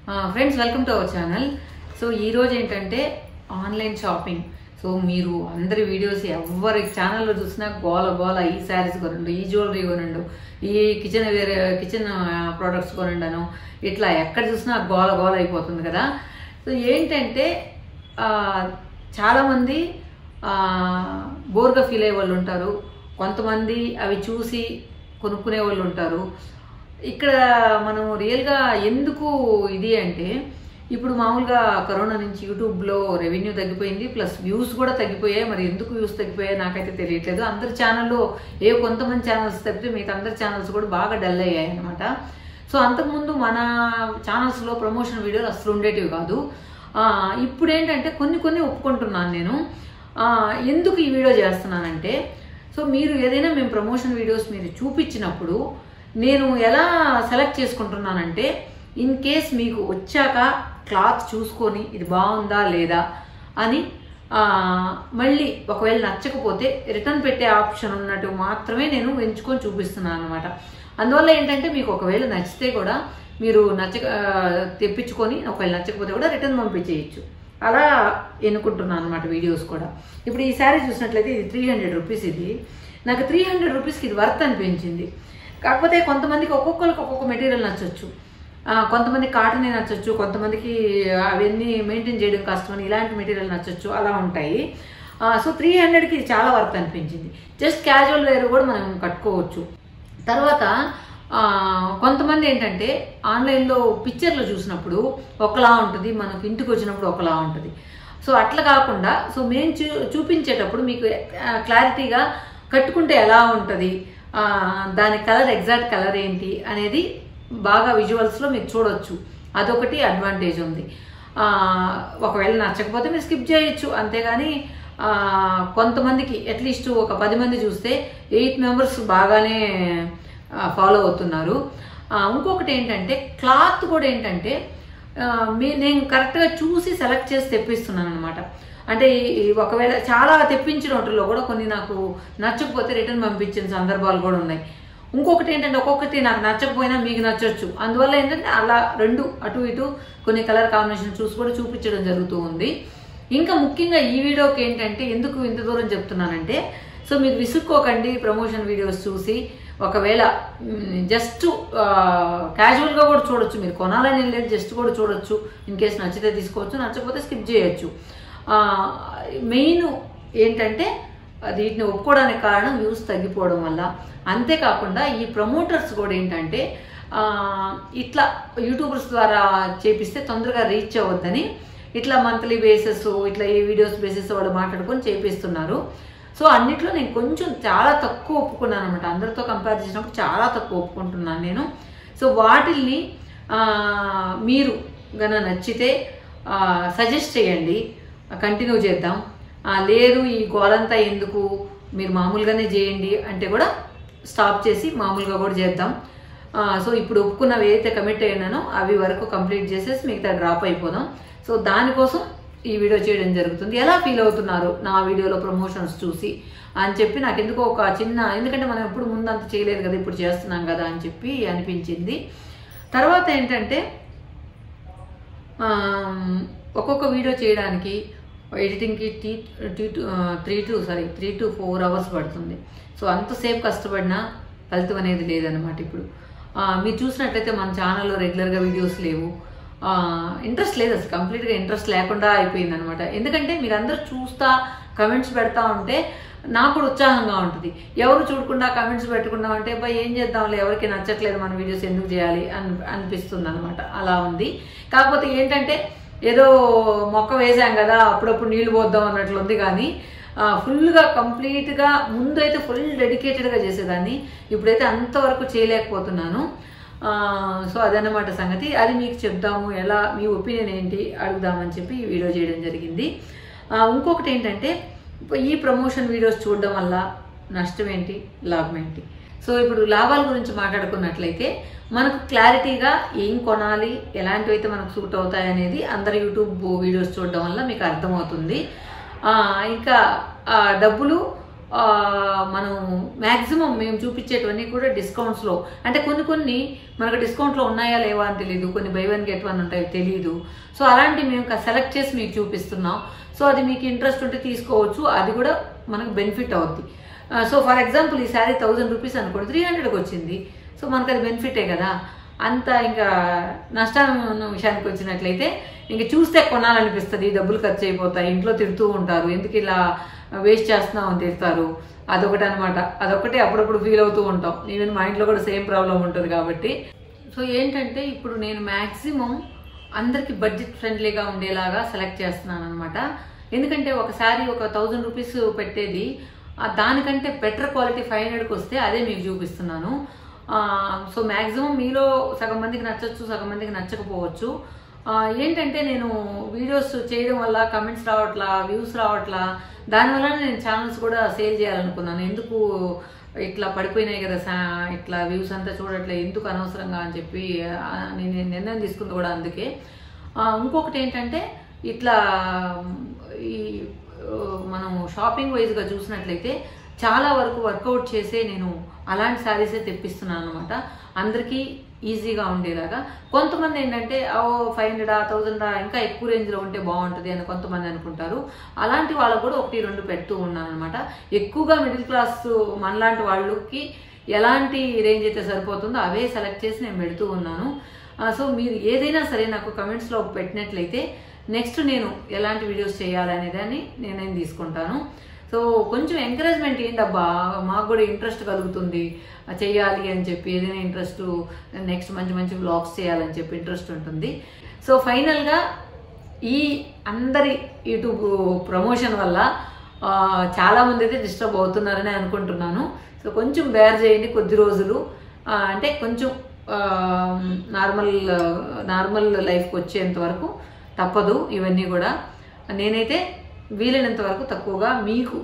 friends welcome to our channel so ఈ రోజు ఏంటంటే ఆన్లైన్ షాపింగ్ సో మీరు అందరి వీడియోస్ ఎవరి ఛానల్లో చూసినా గోల గోల ఈ శారీస్ కొనండు ఈ జ్యువెలరీ కొనండు ఈ కిచెన్ వేరే కిచెన్ ప్రోడక్ట్స్ కొనండను ఇట్లా ఎక్కడ చూసినా గోల గోల అయిపోతుంది కదా సో ఏంటంటే ఆ, చాలామంది ఆ, బోర్గా ఫీల్ అయ్యే వాళ్ళు ఉంటారు కొంతమంది అవి చూసి కొనుక్కునే వాళ్ళు ఉంటారు ఇక్కడ మనం రియల్గా ఎందుకు ఇది అంటే ఇప్పుడు మామూలుగా కరోనా నుంచి యూట్యూబ్లో రెవెన్యూ తగ్గిపోయింది ప్లస్ వ్యూస్ కూడా తగ్గిపోయాయి మరి ఎందుకు వ్యూస్ తగ్గిపోయాయి నాకైతే తెలియట్లేదు అందరి ఛానల్లో ఏ కొంతమంది ఛానల్స్ తప్పితే మిగతా అందరి ఛానల్స్ కూడా బాగా డల్ అయ్యాయి అనమాట సో అంతకుముందు మన ఛానల్స్లో ప్రమోషన్ వీడియోలు అసలు ఉండేటివి కాదు ఆ, ఇప్పుడు ఏంటంటే కొన్ని కొన్ని ఒప్పుకుంటున్నాను నేను ఆ, ఎందుకు ఈ వీడియో చేస్తున్నానంటే సో మీరు ఏదైనా మేము ప్రమోషన్ వీడియోస్ మీరు చూపించినప్పుడు నేను ఎలా సెలెక్ట్ చేసుకుంటున్నానంటే ఇన్ కేస్ మీకు వచ్చాక క్లాత్ చూసుకొని ఇది బాగుందా లేదా అని ఆ, మళ్ళీ ఒకవేళ నచ్చకపోతే రిటర్న్ పెట్టే ఆప్షన్ ఉన్నట్టు మాత్రమే నేను ఎంచుకొని చూపిస్తున్నాను అనమాట అందువల్ల ఏంటంటే మీకు ఒకవేళ నచ్చితే కూడా మీరు నచ్చ ఆ, తెప్పించుకొని ఒకవేళ నచ్చకపోతే కూడా రిటర్న్ పంపించేయచ్చు అలా ఎన్నుకుంటున్నాను అనమాట వీడియోస్ కూడా ఇప్పుడు ఈ శారీ చూసినట్లయితే ఇది త్రీ హండ్రెడ్ రూపీస్ ఇది నాకు త్రీ హండ్రెడ్ రూపీస్కి ఇది వర్త్ అనిపించింది కాకపోతే కొంతమందికి ఒక్కొక్కరికి ఒక్కొక్క మెటీరియల్ నచ్చొచ్చు ఆ, కొంతమంది కాటనే నచ్చొచ్చు కొంతమందికి అవన్నీ మెయింటైన్ చేయడం కష్టమని ఇలాంటి మెటీరియల్ నచ్చొచ్చు అలా ఉంటాయి ఆ, సో త్రీ హండ్రెడ్కి ఇది చాలా వర్త్ అనిపించింది జస్ట్ క్యాజువల్ వేర్ కూడా మనం కట్టుకోవచ్చు తర్వాత ఆ, కొంతమంది ఏంటంటే ఆన్లైన్లో పిక్చర్లో చూసినప్పుడు ఒకలా ఉంటుంది మనకు ఇంటికి వచ్చినప్పుడు ఒకలా ఉంటుంది సో అట్లా కాకుండా సో మేము చూ చూపించేటప్పుడు మీకు ఆ, క్లారిటీగా కట్టుకుంటే ఎలా ఉంటుంది ఆ, దాని కలర్ ఎగ్జాక్ట్ కలర్ ఏంటి అనేది బాగా విజువల్స్లో మీరు చూడొచ్చు అదొకటి అడ్వాంటేజ్ ఉంది ఆ, ఒకవేళ నచ్చకపోతే మీరు స్కిప్ చేయొచ్చు అంతేగాని ఆ, కొంతమందికి అట్లీస్ట్ ఒక పది మంది చూస్తే ఎయిట్ మెంబర్స్ బాగానే ఫాలో అవుతున్నారు ఆ, ఇంకొకటి ఏంటంటే క్లాత్ కూడా ఏంటంటే ఆ, మీ నేను కరెక్ట్గా చూసి సెలెక్ట్ చేసి తెప్పిస్తున్నాను అనమాట అంటే ఈ- ఈ ఒకవేళ చాలా తెప్పించిన వాటిల్లో కూడా కొన్ని నాకు నచ్చకపోతే రిటర్న్ పంపించిన సందర్భాలు కూడా ఉన్నాయి ఇంకొకటి ఏంటంటే ఒక్కొక్కటి నాకు నచ్చకపోయినా మీకు నచ్చొచ్చు అందువల్ల ఏంటంటే అలా రెండు అటు ఇటు కొన్ని కలర్ కాంబినేషన్ చూసి కూడా చూపించడం జరుగుతూ ఉంది ఇంకా ముఖ్యంగా ఈ వీడియోకి ఏంటంటే ఎందుకు ఇంత దూరం చెప్తున్నానంటే సో మీరు విసుక్కోకండి ప్రమోషన్ వీడియోస్ చూసి ఒకవేళ జస్ట్ క్యాజువల్గా కూడా చూడొచ్చు మీరు కొనాలని లేదు జస్ట్ కూడా చూడొచ్చు ఇన్ కేస్ నచ్చితే తీసుకోవచ్చు నచ్చకపోతే స్కిప్ చేయొచ్చు మెయిన్ ఏంటంటే అది వీటిని ఒప్పుకోవడానికి కారణం వ్యూస్ తగ్గిపోవడం వల్ల అంతేకాకుండా ఈ ప్రమోటర్స్ కూడా ఏంటంటే ఆ, ఇట్లా యూట్యూబర్స్ ద్వారా చేపిస్తే తొందరగా రీచ్ అవ్వద్దని ఇట్లా మంత్లీ బేసెస్ ఇట్లా ఈ వీడియోస్ బేసిస్ వాళ్ళు మాట్లాడుకొని చేపిస్తున్నారు సో అన్నిట్లో నేను కొంచెం చాలా తక్కువ ఒప్పుకున్నాను అనమాట అందరితో కంపేర్ చేసినప్పుడు చాలా తక్కువ ఒప్పుకుంటున్నాను నేను సో వాటిల్ని ఆ, మీరు గన నచ్చితే సజెస్ట్ చేయండి కంటిన్యూ చేద్దాం ఆ, లేదు ఈ గోలంతా ఎందుకు మీరు మామూలుగానే చేయండి అంటే కూడా స్టాప్ చేసి మామూలుగా కూడా చేద్దాం ఆ, సో ఇప్పుడు ఒప్పుకున్నవి ఏదైతే కమిట్ అయినానో అవి వరకు కంప్లీట్ చేసేసి మిగతా డ్రాప్ అయిపోదాం సో దానికోసం ఈ వీడియో చేయడం జరుగుతుంది ఎలా ఫీల్ అవుతున్నారు నా వీడియోలో ప్రమోషన్స్ చూసి అని చెప్పి నాకు ఎందుకో ఒక చిన్న ఎందుకంటే మనం ఎప్పుడు ముందంత చేయలేదు కదా ఇప్పుడు చేస్తున్నాం కదా అని చెప్పి అనిపించింది తర్వాత ఏంటంటే ఆమ్, ఒక్కొక్క వీడియో చేయడానికి ఎడిటింగ్కి టీ టీ three to sorry three to four hours పడుతుంది సో అంతసేపు కష్టపడినా ఫలితం అనేది లేదనమాట ఇప్పుడు ఆ, మీరు చూసినట్లయితే మన ఛానల్లో రెగ్యులర్గా వీడియోస్ లేవు ఇంట్రెస్ట్ లేదు అసలు కంప్లీట్గా ఇంట్రెస్ట్ లేకుండా అయిపోయింది అనమాట ఎందుకంటే మీరందరూ చూస్తా కమెంట్స్ పెడతా ఉంటే నాకు కూడా ఉత్సాహంగా ఉంటుంది ఎవరు చూడకుండా కమెంట్స్ పెట్టకుండా అంటే బా ఏం చేద్దాంలే ఎవరికి నచ్చట్లేదు మన వీడియోస్ ఎందుకు చేయాలి అని అనిపిస్తుంది అనమాట అలా ఉంది కాకపోతే ఏంటంటే ఏదో మొక్క వేసాం కదా అప్పుడప్పుడు నీళ్లు పోద్దాం అన్నట్లు ఉంది కానీ ఆ, ఫుల్గా కంప్లీట్గా ముందు అయితే ఫుల్ డెడికేటెడ్గా చేసేదాన్ని ఇప్పుడైతే అంతవరకు చేయలేకపోతున్నాను ఆ, సో అదన్నమాట సంగతి అది మీకు చెప్దాము ఎలా మీ ఒపీనియన్ ఏంటి అడుగుదామని చెప్పి ఈ వీడియో చేయడం జరిగింది ఆ, ఇంకొకటి ఏంటంటే ఈ ప్రమోషన్ వీడియోస్ చూడడం వల్ల నష్టం ఏంటి లాభం ఏంటి సో ఇప్పుడు లాభాల గురించి మాట్లాడుకున్నట్లయితే మనకు క్లారిటీగా ఏం కొనాలి ఎలాంటివి అయితే మనకు సూట్ అవుతాయి అనేది అందరి యూట్యూబ్ వీడియోస్ చూడడం వల్ల మీకు అర్థమవుతుంది ఆ, ఇంకా ఆ, డబ్బులు ఆ, మనం మ్యాక్సిమం మేము చూపించేటివన్నీ కూడా డిస్కౌంట్స్లో అంటే కొన్ని కొన్ని మనకు డిస్కౌంట్లో ఉన్నాయా లేవా అని తెలియదు కొన్ని బై వన్ గెట్ వన్ ఉంటాయో తెలియదు సో అలాంటివి మేము సెలెక్ట్ చేసి మీకు చూపిస్తున్నాం సో అది మీకు ఇంట్రెస్ట్ ఉంటే తీసుకోవచ్చు అది కూడా మనకు బెనిఫిట్ అవుద్ది ఆ, సో ఫర్ ఎగ్జాంపుల్ ఈ శారీ థౌజండ్ రూపీస్ అనుకోండి త్రీ హండ్రెడ్కి వచ్చింది సో మనకు అది బెనిఫిటే కదా అంత ఇంకా నష్టం ఉన్న విషయానికి వచ్చినట్లయితే ఇంక చూస్తే కొనాలనిపిస్తుంది డబ్బులు ఖర్చు అయిపోతాయి ఇంట్లో తిడుతూ ఉంటారు ఎందుకు ఇలా వేస్ట్ చేస్తున్నావు అని తిడతారు అదొకటి అనమాట అదొకటి అప్పుడప్పుడు ఫీల్ అవుతూ ఉంటాం ఈవెన్ మా ఇంట్లో కూడా సేమ్ ప్రాబ్లం ఉంటుంది కాబట్టి సో ఏంటంటే ఇప్పుడు నేను మ్యాక్సిమం అందరికి బడ్జెట్ ఫ్రెండ్లీగా ఉండేలాగా సెలెక్ట్ చేస్తున్నాను అనమాట ఎందుకంటే ఒక శారీ ఒక థౌజండ్ రూపీస్ పెట్టేది ఆ దానికంటే బెటర్ క్వాలిటీ ఫైవ్ హండ్రెడ్కి వస్తే అదే మీకు చూపిస్తున్నాను ఆ, సో మ్యాక్సిమం మీలో సగం మందికి నచ్చచ్చు సగం మందికి నచ్చకపోవచ్చు ఆ, ఏంటంటే నేను వీడియోస్ చేయడం వల్ల కమెంట్స్ రావట్లా వ్యూస్ రావట్లా దానివల్ల నేను ఛానల్స్ కూడా సేల్ చేయాలనుకున్నాను ఎందుకు ఇట్లా పడిపోయినాయి కదా సా- ఇట్లా వ్యూస్ అంతా చూడట్లే ఎందుకు అనవసరంగా అని చెప్పి ఆ, నేను నిర్ణయం తీసుకుంది కూడా అందుకే ఆ, ఇంకొకటి ఏంటంటే ఇట్లా ఈ ఆ, మనం షాపింగ్ వైజ్గా చూసినట్లయితే చాలా వరకు వర్కౌట్ చేసే నేను అలాంటి శారీసే తెప్పిస్తున్నాను అనమాట అందరికీ ఈజీగా ఉండేలాగా కొంతమంది ఏంటంటే ఓ ఫైవ్ హండ్రెడ్ థౌజండ్ ఇంకా ఎక్కువ రేంజ్లో ఉంటే బాగుంటుంది అని కొంతమంది అనుకుంటారు అలాంటి వాళ్ళకు కూడా ఒకటి రెండు పెడుతూ ఉన్నాను అనమాట ఎక్కువగా మిడిల్ క్లాస్ మనలాంటి వాళ్ళకి ఎలాంటి రేంజ్ అయితే సరిపోతుందో అవే సెలెక్ట్ చేసి నేను పెడుతూ ఉన్నాను ఆ, సో మీరు ఏదైనా సరే నాకు కమెంట్స్లో పెట్టినట్లయితే నెక్స్ట్ నేను ఎలాంటి వీడియోస్ చేయాలనేది అని నిర్ణయం తీసుకుంటాను సో కొంచెం ఎంకరేజ్మెంట్ ఏంటబ్బా మాకు కూడా ఇంట్రెస్ట్ కలుగుతుంది ఆ, చెయ్యాలి అని చెప్పి ఏదైనా ఇంట్రెస్ట్ నెక్స్ట్ మంచి మంచి వ్లాగ్స్ చేయాలని చెప్పి ఇంట్రెస్ట్ ఉంటుంది సో ఫైనల్గా ఈ అందరి యూట్యూబ్ ప్రమోషన్ వల్ల ఆ, చాలా మంది అయితే డిస్టర్బ్ అవుతున్నారని అనుకుంటున్నాను సో కొంచెం బేర్ చేయండి కొద్ది రోజులు ఆ, అంటే కొంచెం నార్మల్ నార్మల్ లైఫ్కి వచ్చేంత వరకు తప్పదు ఇవన్నీ కూడా నేనైతే వీలైనంత వరకు తక్కువగా మీకు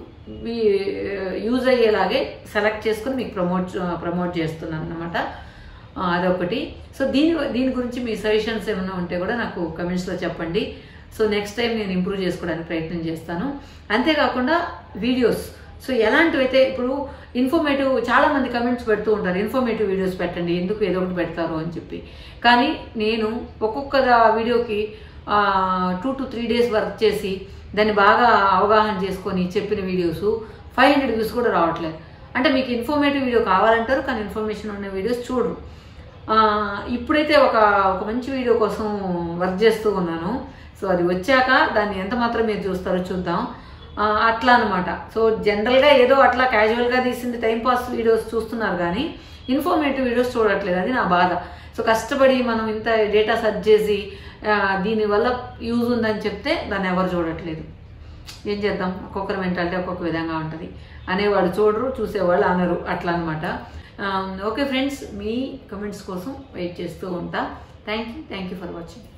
యూజ్ అయ్యేలాగే సెలెక్ట్ చేసుకుని మీకు ప్రమోట్ ప్రమోట్ చేస్తున్నాను అనమాట అదొకటి సో దీని దీని గురించి మీ సజెషన్స్ ఏమైనా ఉంటే కూడా నాకు కమెంట్స్లో చెప్పండి సో నెక్స్ట్ టైం నేను ఇంప్రూవ్ చేసుకోవడానికి ప్రయత్నం చేస్తాను అంతేకాకుండా వీడియోస్ సో ఎలాంటివైతే ఇప్పుడు ఇన్ఫర్మేటివ్ చాలా మంది కమెంట్స్ పెడుతూ ఉంటారు ఇన్ఫర్మేటివ్ వీడియోస్ పెట్టండి ఎందుకు ఏదో ఒకటి పెడతారు అని చెప్పి కానీ నేను ఒక్కొక్క దా- వీడియోకి two to three days work చేసి దాన్ని బాగా అవగాహన చేసుకొని చెప్పిన వీడియోస్ ఫైవ్ హండ్రెడ్ వ్యూస్ కూడా రావట్లేదు అంటే మీకు ఇన్ఫర్మేటివ్ వీడియో కావాలంటారు కానీ ఇన్ఫర్మేషన్ ఉన్న వీడియోస్ చూడరు ఆ, ఇప్పుడైతే ఒక ఒక మంచి వీడియో కోసం వర్క్ చేస్తూ ఉన్నాను సో అది వచ్చాక దాన్ని ఎంత మాత్రం మీరు చూస్తారో చూద్దాం ఆ, అట్లా అనమాట సో జనరల్గా ఏదో అట్లా క్యాజువల్గా తీసింది టైంపాస్ వీడియోస్ చూస్తున్నారు కానీ ఇన్ఫర్మేటివ్ వీడియోస్ చూడట్లేదు అది నా బాధ సో కష్టపడి మనం ఇంత డేటా సెర్చ్ చేసి ఆ, దీనివల్ల యూజ్ ఉందని చెప్తే దాన్ని ఎవరు చూడట్లేదు ఏం చేద్దాం ఒక్కొక్కరి మెంటాలిటీ ఒక్కొక్క విధంగా ఉంటుంది అనేవాడు చూడరు చూసేవాళ్ళు అనరు అట్లా అనమాట ఓకే ఫ్రెండ్స్ మీ కమెంట్స్ కోసం వెయిట్ చేస్తూ ఉంటా thank you thank you for watching